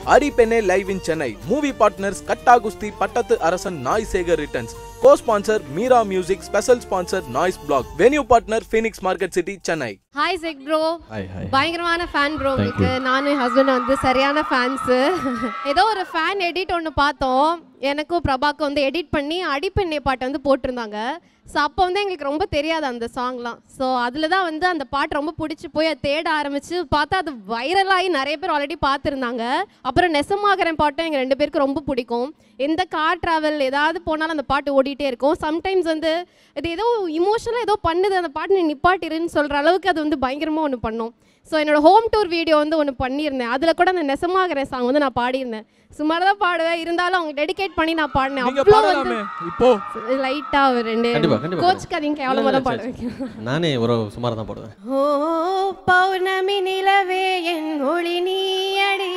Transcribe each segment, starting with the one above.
அடிபெண்ணே live in Chennai movie partners Gatta Kusthi Pattathu Arasan Naai Sekar returns co sponsor Meera music special sponsor noise block venue partner Phoenix market city Chennai hi check bro hi hi பயங்கரமான fan bro உங்களுக்கு நானும் என் husband வந்து சரியான fans ஏதோ ஒரு fan edit ஒன்று பார்த்தோம் எனக்கும் பிரபாக்கும் வந்து எடிட் பண்ணி அடிப்பெண்ணை பாட்டை வந்து போட்டிருந்தாங்க ஸோ அப்போ வந்து எங்களுக்கு ரொம்ப தெரியாது அந்த சாங்லாம் ஸோ அதில் தான் வந்து அந்த பாட்டு ரொம்ப பிடிச்சி போய் அதை தேட ஆரம்பிச்சு பார்த்தா அது வைரலாகி நிறைய பேர் ஆல்ரெடி பார்த்துருந்தாங்க அப்புறம் நெசமாகறன் பாட்டும் எங்கள் ரெண்டு பேருக்கு ரொம்ப பிடிக்கும் எந்த கார் ட்ராவல் ஏதாவது போனாலும் அந்த பாட்டு ஓடிட்டே இருக்கும் சம்டைம்ஸ் வந்து இது ஏதோ இமோஷனலாக ஏதோ பண்ணுது அந்த பாட்டு நீ நிப்பாட்டிருன்னு சொல்கிற அளவுக்கு அது வந்து பயங்கரமாக ஒன்று பண்ணும் ஸோ என்னோட ஹோம் டூர் வீடியோ வந்து ஒன்று பண்ணியிருந்தேன் அதில் கூட அந்த நெசமாகிற சாங் வந்து நான் பாடியிருந்தேன் சுமார் தான் பாடுவேன் இருந்தாலும் அவங்க டெடிகேட் பண்ணி நான் பாடினேன் நீங்க அவ்வளோ பாடலாமே வந்து இப்போ லைட்டாக ஒரு ரெண்டு கண்டிப்பா, கண்டிப்பா. கோச்சுக்காதீங்க கேவலமாக தான் இல்ல, பாட இல்ல, வைக்கிறேன் நானே ஒரு சுமார் தான் போடுவேன் ஓ பௌர்ணமி நிலவே என் ஒளி நீயடி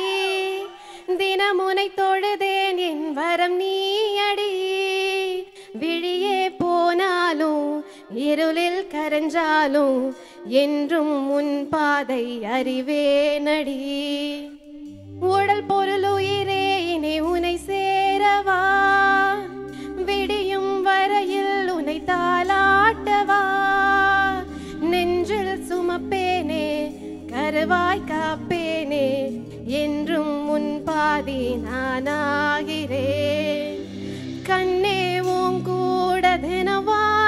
தினமுனை தொழுதேன் என் வரம் நீயடி விழியே போனாலும் இருளில் கரைஞ்சாலும் என்றும் உன் பாதை அறிவேனடி உடல் பொருள் உயிரே இனி உனை சேரவா விடியும் வரையில் உனை தாளாட்டவா நெஞ்சில் சுமப்பேனே கருவாய் காப்பேனே என்றும் உன் பாதி நானாகிறேன் கண்ணே உன் கூட தினம்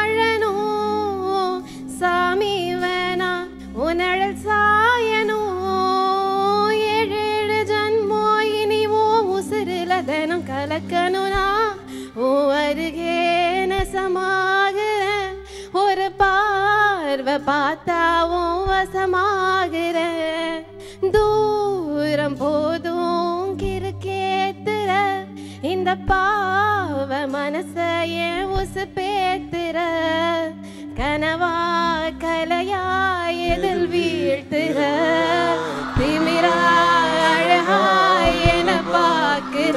வாழணும் சாமி வேணா உனழல் சாயணும் ஏழு ஏழு ஜன்மோ இனி ஓ உசுருல தினம் கலக்கணும்னா ஓ அருகே நசமாகிறேன் ஒரு பார்வை பார்த்தா உன் வசமாகிறேன் தூரம் போதும் கிறுக்கேத்துற இந்த பாவ மனச என் உசு பேத்துற கனவா கலையா எதில் வீழ்த்துற திமிரா அழகா என பார்க்கிற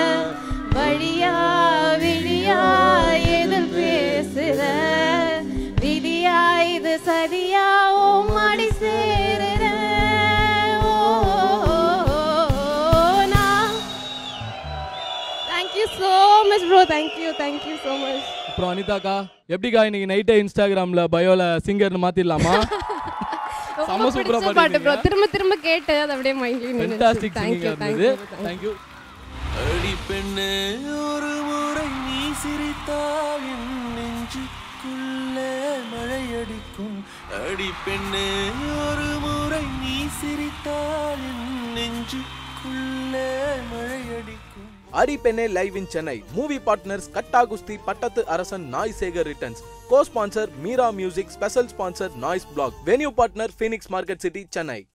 வழியா விழியா எதில் பேசுற விதியா இது சதியா உம் அடி சேருற ஓ, நான் thank you so much bro thank you thank you so much அப்புறம் அனிதாக்கா எப்படிக்கா இன்னைக்கு நைட்டே இன்ஸ்டாகிராம்ல பயோல சிங்கர்னு மாத்திடலாமா செம்ம ரொம்ப சூப்பரா பிடிச்ச பாட்டு ப்ரோ பாடிட்டீங்க திரும்ப திரும்ப கேட்டு அது அப்படியே மைண்ட்ல ஃபென்டாஸ்டிக் சிங்கிங்கா இருந்தது தேங்க்யூ தேங்க்யூ அடி பெண்ணே ஒரு முறை நீ சிரித்தால் என் நெஞ்சுக்குள்ளே மழையடிக்கும் அடி பெண்ணே ஒரு முறை நீ சிரித்தால் என் நெஞ்சுக்குள்ளே மழையடிக்கும் அடிபெண்ணே live in Chennai movie partners Gatta Kusthi Pattathu Arasan Naai Sekar returns co sponsor Meera music special sponsor noise block venue partner Phoenix market city Chennai